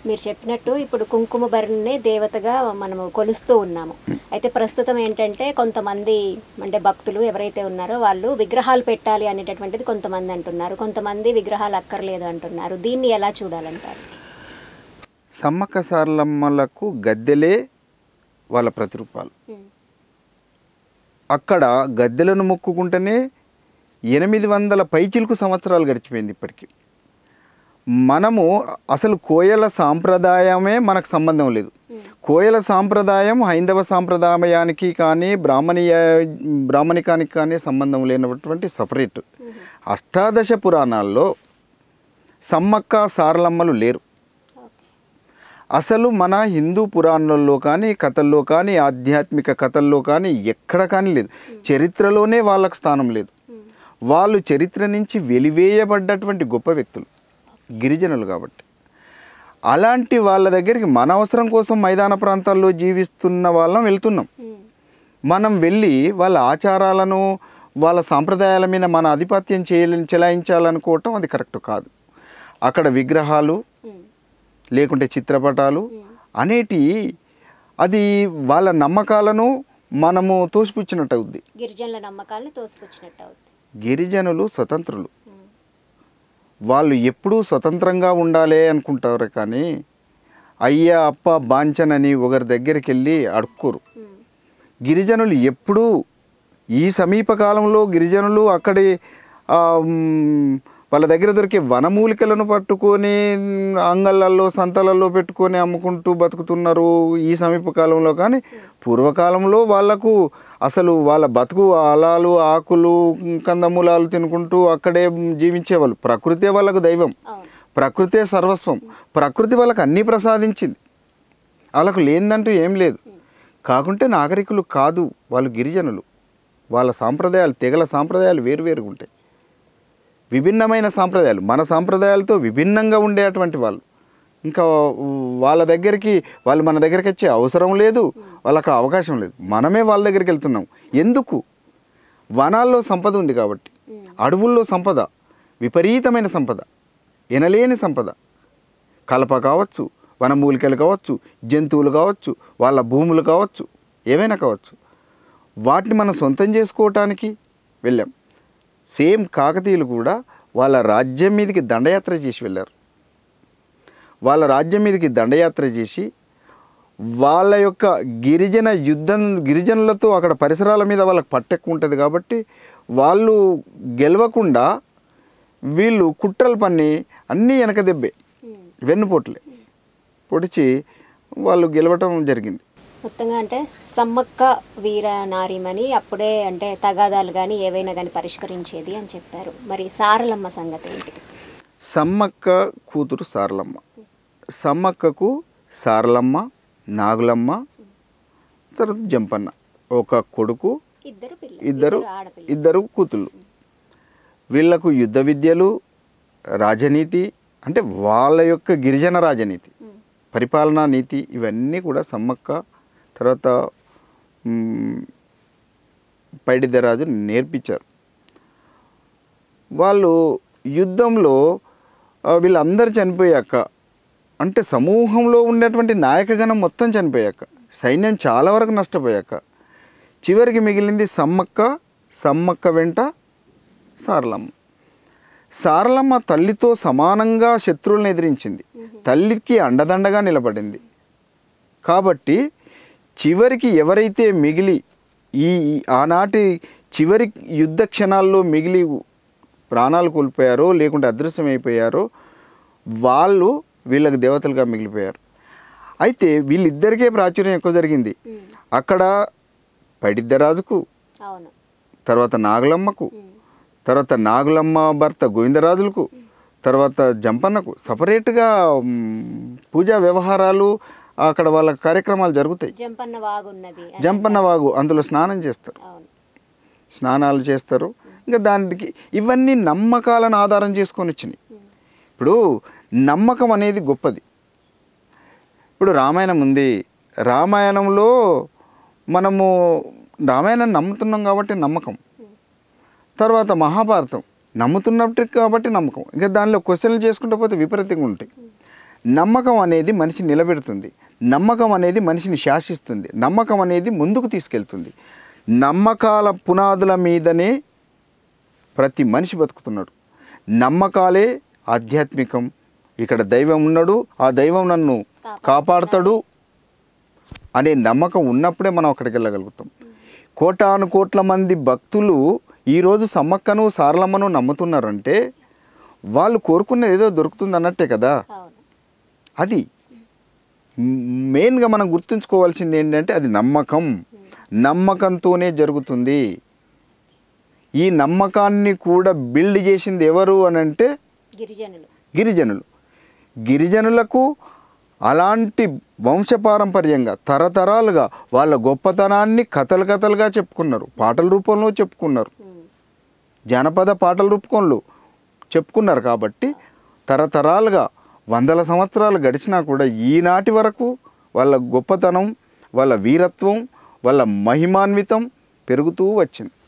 మీరు చెప్పినట్టు ఇప్పుడు కుంకుమ భరణిని దేవతగా మనము కొలుస్తూ ఉన్నాము అయితే ప్రస్తుతం ఏంటంటే కొంతమంది అంటే భక్తులు ఎవరైతే ఉన్నారో వాళ్ళు విగ్రహాలు పెట్టాలి అనేటటువంటిది కొంతమంది అంటున్నారు కొంతమంది విగ్రహాలు అక్కర్లేదు అంటున్నారు దీన్ని ఎలా చూడాలంటారు సమ్మక్క సారలమ్మలకు గద్దెలే వాళ్ళ ప్రతిరూపాలు అక్కడ గద్దెలను మొక్కుకుంటేనే ఎనిమిది వందల పైచిలుకు సంవత్సరాలు గడిచిపోయింది ఇప్పటికి మనము అసలు కోయల సాంప్రదాయమే మనకు సంబంధం లేదు కోయల సాంప్రదాయం హైందవ సాంప్రదాయానికి కానీ బ్రాహ్మణీయ బ్రాహ్మణికానికి కానీ సంబంధం లేనటువంటి సపరేట్ అష్టాదశ పురాణాల్లో సమ్మక్క సారలమ్మలు లేరు అసలు మన హిందూ పురాణాల్లో కానీ కథల్లో కానీ ఆధ్యాత్మిక కథల్లో కానీ ఎక్కడ కానీ లేదు చరిత్రలోనే వాళ్ళకు స్థానం లేదు వాళ్ళు చరిత్ర నుంచి వెలివేయబడ్డటువంటి గొప్ప వ్యక్తులు గిరిజనులు కాబట్టి అలాంటి వాళ్ళ దగ్గరికి మన అవసరం కోసం మైదాన ప్రాంతాల్లో జీవిస్తున్న వాళ్ళం వెళ్తున్నాం మనం వెళ్ళి వాళ్ళ ఆచారాలను వాళ్ళ సాంప్రదాయాల మీద మన ఆధిపత్యం చేయ చెలాయించాలనుకోవటం అది కరెక్ట్ కాదు అక్కడ విగ్రహాలు లేకుంటే చిత్రపటాలు అనేటి అది వాళ్ళ నమ్మకాలను మనము తోసిపుచ్చినట్టు అవుద్ది గిరిజనుల నమ్మకాలను తోసిపుచ్చినట్టు అవుతుంది గిరిజనులు స్వతంత్రులు వాళ్ళు ఎప్పుడూ స్వతంత్రంగా ఉండాలి అనుకుంటారు కానీ అయ్యా అప్ప బాంచనని ఒకరి దగ్గరికి వెళ్ళి అడుక్కోరు గిరిజనులు ఎప్పుడూ ఈ సమీప కాలంలో గిరిజనులు అక్కడి ఆ, మ్, వాళ్ళ దగ్గర దొరికే వనమూలికలను పట్టుకొని అంగళ్ళల్లో సంతలలో పెట్టుకొని అమ్ముకుంటూ బతుకుతున్నారు ఈ సమీప కాలంలో కానీ పూర్వకాలంలో వాళ్ళకు అసలు వాళ్ళ బతుకు అలాలు ఆకులు కందమూలాలు తినుకుంటూ అక్కడే జీవించేవాళ్ళు ప్రకృతే వాళ్ళకు దైవం అవును ప్రకృతే సర్వస్వం ప్రకృతి వాళ్ళకి అన్నీ ప్రసాదించింది వాళ్ళకు లేనిదంటూ ఏం లేదు కాకుంటే నాగరికులు కాదు వాళ్ళు గిరిజనులు వాళ్ళ సాంప్రదాయాలు తెగల సాంప్రదాయాలు వేరువేరుగా ఉంటాయి విభిన్నమైన సాంప్రదాయాలు మన సాంప్రదాయాలతో విభిన్నంగా ఉండేటువంటి వాళ్ళు ఇంకా వాళ్ళ దగ్గరికి వాళ్ళు మన దగ్గరికి వచ్చే అవసరం లేదు వాళ్ళకి అవకాశం లేదు మనమే వాళ్ళ దగ్గరికి వెళ్తున్నాం ఎందుకు వనాల్లో సంపద ఉంది కాబట్టి అడవుల్లో సంపద విపరీతమైన సంపద ఎనలేని సంపద కలప కావచ్చు వనమూలికలు కావచ్చు జంతువులు కావచ్చు వాళ్ళ భూములు కావచ్చు ఏవైనా కావచ్చు వాటిని మనం సొంతం చేసుకోవటానికి వెళ్ళాం సేమ్ కాకతీయులు కూడా వాళ్ళ రాజ్యం మీదకి దండయాత్ర చేసి వెళ్ళారు వాళ్ళ రాజ్యం మీదకి దండయాత్ర చేసి వాళ్ళ యొక్క గిరిజన యుద్ధం గిరిజనులతో అక్కడ పరిసరాల మీద వాళ్ళకి పట్టెక్కు ఉంటుంది కాబట్టి వాళ్ళు గెలవకుండా వీళ్ళు కుట్రలు పన్ని అన్నీ వెనక దెబ్బే వెన్నుపోట్లే పొడిచి వాళ్ళు గెలవటం జరిగింది మొత్తంగా అంటే సమ్మక్క వీర నారిమని అప్పుడే అంటే తగాదాలు కానీ ఏవైనా కానీ పరిష్కరించేది అని చెప్పారు మరి సారలమ్మ సంగతి ఏంటి సమ్మక్క కూతురు సారలమ్మ సమ్మక్కకు సారలమ్మ నాగులమ్మ తర్వాత జంపన్న ఒక కొడుకు ఇద్దరు పిల్లలు ఇద్దరు ఆడపిల్లలు ఇద్దరు కూతుళ్ళు వీళ్లకు యుద్ధ విద్యలు రాజనీతి అంటే వాళ్ళ యొక్క గిరిజన రాజనీతి పరిపాలనా నీతి ఇవన్నీ కూడా సమ్మక్క తర్వాత మ్, పైడిద్దరాజు నేర్పించారు వాళ్ళు యుద్ధంలో ఆ, వీళ్ళందరూ చనిపోయాక అంటే సమూహంలో ఉండేటువంటి నాయకగణం మొత్తం చనిపోయాక సైన్యం చాలా వరకు నష్టపోయాక చివరికి మిగిలింది సమ్మక్క సమ్మక్క వెంట సారలమ్మ సారలమ్మ తల్లితో సమానంగా శత్రువులను ఎదిరించింది తల్లికి అండదండగా నిలబడింది కాబట్టి చివరికి ఎవరైతే మిగిలి ఈ ఈ ఆనాటి చివరి యుద్ధ క్షణాల్లో మిగిలి ప్రాణాలు కోల్పోయారో లేకుంటే అదృశ్యమైపోయారో వాళ్ళు వీళ్ళకి దేవతలుగా మిగిలిపోయారు అయితే వీళ్ళిద్దరికే ప్రాచుర్యం ఎక్కువ జరిగింది అక్కడ పైడిద్దరాజుకు అవును తర్వాత నాగులమ్మకు తర్వాత నాగులమ్మ భర్త గోవిందరాజులకు తర్వాత జంపన్నకు సపరేట్గా మ్, పూజా వ్యవహారాలు అక్కడ వాళ్ళ కార్యక్రమాలు జరుగుతాయి జంపన్న వాగున్నది అని జంపన్న వాగు అందులో స్నానం చేస్తారు అవును స్నానాలు చేస్తారు ఇంకా దానికి ఇవన్నీ నమ్మకాలను ఆధారం చేసుకొని వచ్చినాయి ఇప్పుడు నమ్మకం అనేది గొప్పది ఇప్పుడు రామాయణం ఉంది రామాయణంలో మనము రామాయణం నమ్ముతున్నాం కాబట్టి నమ్మకం తర్వాత మహాభారతం నమ్ముతున్నట్టు కాబట్టి నమ్మకం ఇంకా దానిలో క్వశ్చన్లు చేసుకుంటూ పోతే విపరీతంగా ఉంటాయి నమ్మకం అనేది మనిషిని నిలబెడుతుంది నమ్మకం అనేది మనిషిని శాసిస్తుంది నమ్మకం అనేది ముందుకు తీసుకెళ్తుంది నమ్మకాల పునాదుల మీదనే ప్రతి మనిషి బతుకుతున్నాడు నమ్మకాలే ఆధ్యాత్మికం ఇక్కడ దైవం ఉన్నాడు ఆ దైవం నన్ను కాపాడుతాడు అనే నమ్మకం ఉన్నప్పుడే మనం అక్కడికి వెళ్ళగలుగుతాం కోటాను కోట్ల మంది భక్తులు ఈరోజు సమ్మక్కను సారలమ్మను నమ్ముతున్నారంటే వాళ్ళు కోరుకున్నది ఏదో దొరుకుతుంది అన్నట్టే కదా అవును అది మ్- మెయిన్గా మనం గుర్తుంచుకోవాల్సింది ఏంటంటే అది నమ్మకం నమ్మకంతోనే జరుగుతుంది ఈ నమ్మకాన్ని కూడా బిల్డ్ చేసింది ఎవరు అని అంటే గిరిజనులు గిరిజనులు గిరిజనులకు అలాంటి వంశపారంపర్యంగా తరతరాలుగా వాళ్ళ గొప్పతనాన్ని కథలు కథలుగా చెప్పుకున్నారు పాటల రూపంలో చెప్పుకున్నారు ఉమ్. జానపద పాటల రూపంలో చెప్పుకున్నారు కాబట్టి తరతరాలుగా వందల సంవత్సరాలు గడిచినా కూడా ఈనాటి వరకు వాళ్ళ గొప్పతనం వాళ్ళ వీరత్వం వాళ్ళ మహిమాన్వితం పెరుగుతూ వచ్చింది